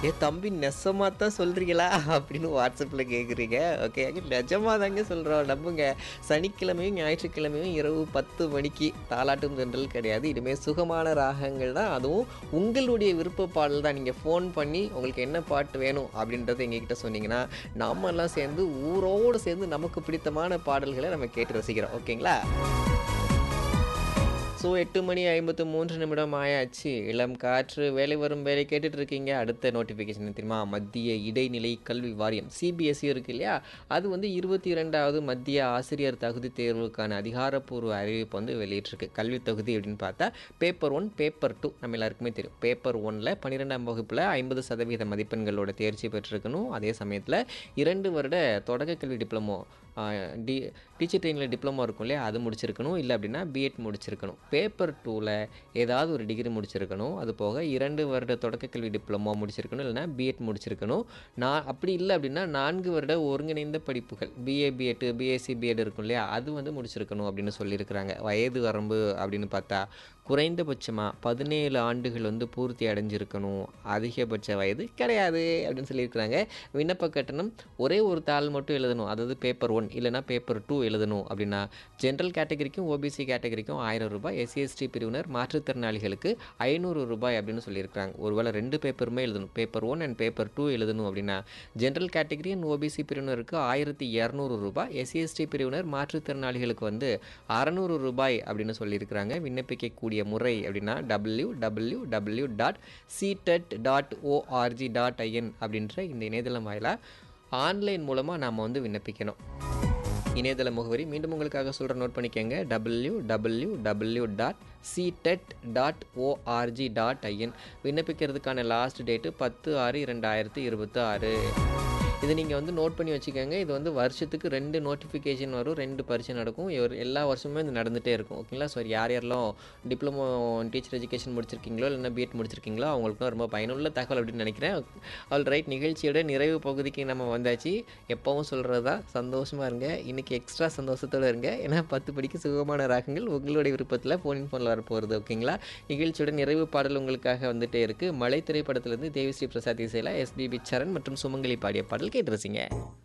ஏ தம்பி நெசமாக தான் சொல்கிறீங்களா அப்படின்னு வாட்ஸ்அப்பில் கேட்குறீங்க ஓகே நிஜமாக தாங்க சொல்கிறோம் நம்புங்க சனிக்கிழமையும் ஞாயிற்றுக்கிழமையும் இரவு பத்து மணிக்கு தாலாட்டும் தென்றல் கிடையாது இனிமேல் சுகமான ராகங்கள் தான் அதுவும் உங்களுடைய விருப்ப பாடல் தான் நீங்கள் ஃபோன் பண்ணி உங்களுக்கு என்ன பாட்டு வேணும் அப்படின்றத எங்ககிட்ட சொன்னீங்கன்னா நாம எல்லாம் சேர்ந்து ஊரோடு சேர்ந்து நமக்கு பிடித்தமான பாடல்களை நம்ம கேட்டு ரசிக்கிறோம் ஓகேங்களா ஸோ எட்டு மணி ஐம்பத்து மூன்று நிமிடம் ஆயாச்சு இளம் காற்று வேலை வரும் வேலை கேட்டுட்டு இருக்கீங்க அடுத்த நோட்டிஃபிகேஷன் தெரியுமா மத்திய இடைநிலை கல்வி வாரியம் சிபிஎஸ்சி இருக்கு இல்லையா அது வந்து இருபத்தி இரண்டாவது மத்திய ஆசிரியர் தகுதி தேர்வுக்கான அதிகாரப்பூர்வ அறிவிப்பு வந்து வெளியிட்டிருக்கு கல்வி தகுதி அப்படின்னு பார்த்தா பேப்பர் ஒன் பேப்பர் டூ நம்ம எல்லாருக்குமே தெரியும் பேப்பர் ஒன்னில் பன்னிரெண்டாம் வகுப்பில் ஐம்பது சதவீத மதிப்பெண்களோட தேர்ச்சி பெற்றிருக்கணும் அதே சமயத்தில் இரண்டு வருட தொடக்க கல்வி டிப்ளமோ டி டீச்சர் ட்ரெயினில் டிப்ளமோ இருக்கும் இல்லையா அது முடிச்சிருக்கணும் இல்லை அப்படின்னா பிஎட் முடிச்சிருக்கணும் பேப்பர் டூவில் ஏதாவது ஒரு டிகிரி முடிச்சிருக்கணும் அது போக இரண்டு வருட தொடக்க கல்வி டிப்ளமோ முடிச்சிருக்கணும் இல்லைனா பிஎட் முடிச்சிருக்கணும் நான் அப்படி இல்லை அப்படின்னா நான்கு வருட ஒருங்கிணைந்த படிப்புகள் பிஏ பிஎட் பிஎஸ்சி பிஎட் இருக்கும் இல்லையா அது வந்து முடிச்சிருக்கணும் அப்படின்னு சொல்லியிருக்கிறாங்க வயது வரம்பு அப்படின்னு பார்த்தா குறைந்தபட்சமாக பதினேழு ஆண்டுகள் வந்து பூர்த்தி அடைஞ்சிருக்கணும் அதிகபட்ச வயது கிடையாது அப்படின்னு சொல்லியிருக்கிறாங்க விண்ணப்ப கட்டணம் ஒரே ஒரு தாள் மட்டும் எழுதணும் அதாவது பேப்பர் ஒன் இல்லைனா பேப்பர் டூ எழுதணும் அப்படின்னா ஜென்ரல் கேட்டகரிக்கும் ஓபிசி கேட்டகரிக்கும் ஆயிரம் ரூபாய் எஸ்சிஎஸ்டி பிரிவினர் மாற்றுத்திறனாளிகளுக்கு ஐநூறு ரூபாய் அப்படின்னு சொல்லியிருக்கிறாங்க ஒருவேளை ரெண்டு பேப்பருமே எழுதணும் paper one and paper two எழுதணும் அப்படின்னா ஜென்ரல் கேட்டகரி அண்ட் ஓபிசி பிரிவினருக்கு ஆயிரத்தி இரநூறு ரூபாய் எஸ்சிஎஸ்டி பிரிவினர் மாற்றுத்திறனாளிகளுக்கு வந்து அறநூறு ரூபாய் அப்படின்னு சொல்லியிருக்கிறாங்க விண்ணப்பிக்கக்கூடிய முறை அப்படின்னா W W W dot CTET dot ORG dot IN அப்படின்ற இந்த இணையதளம் வாயிலாக ஆன்லைன் மூலமாக நாம் வந்து விண்ணப்பிக்கணும் இணையதள முகவரி மீண்டும் உங்களுக்காக சொல்கிற நோட் பண்ணிக்கோங்க W W W dot CTET dot ORG dot IN விண்ணப்பிக்கிறதுக்கான லாஸ்ட் டேட்டு பத்து ஆறு இரண்டாயிரத்து இருபத்தி ஆறு இது நீங்கள் வந்து நோட் பண்ணி வச்சுக்கோங்க இது வந்து வருஷத்துக்கு ரெண்டு நோட்டிஃபிகேஷன் வரும் ரெண்டு பரீட்சை நடக்கும் ஒரு எல்லா வருஷமுமே இது நடந்துகிட்டே இருக்கும் ஓகேங்களா ஸோ யார் யாரெல்லாம் டிப்ளமோ டீச்சர் எஜுகேஷன் முடிச்சிருக்கீங்களோ இல்லைன்னா பிஎட் முடிச்சிருக்கீங்களோ அவங்களுக்கும் ரொம்ப பயனுள்ள தகவல் அப்படின்னு நினைக்கிறேன் ஆல் ரைட் நிகழ்ச்சியோட நிறைவு பகுதிக்கு நம்ம வந்தாச்சு எப்போவும் சொல்கிறது தான் சந்தோஷமாக இருங்க இன்றைக்கி எக்ஸ்ட்ரா சந்தோஷத்தோடு இருங்க ஏன்னா பத்து படிக்கு சுகமான ராகங்கள் உங்களுடைய விருப்பத்தில் ஃபோன் ஃபோனில் வரப்போகிறது ஓகேங்களா நிகழ்ச்சியோட நிறைவு பாடல் உங்களுக்காக வந்துட்டே இருக்குது மலை திரைப்படத்திலிருந்து தேவிஸ்ரீ பிரசாத் இசையில் எஸ்பிபி சரண் மற்றும் சுமங்கலி பாடிய பாடல் கேட்டு ரசிங்க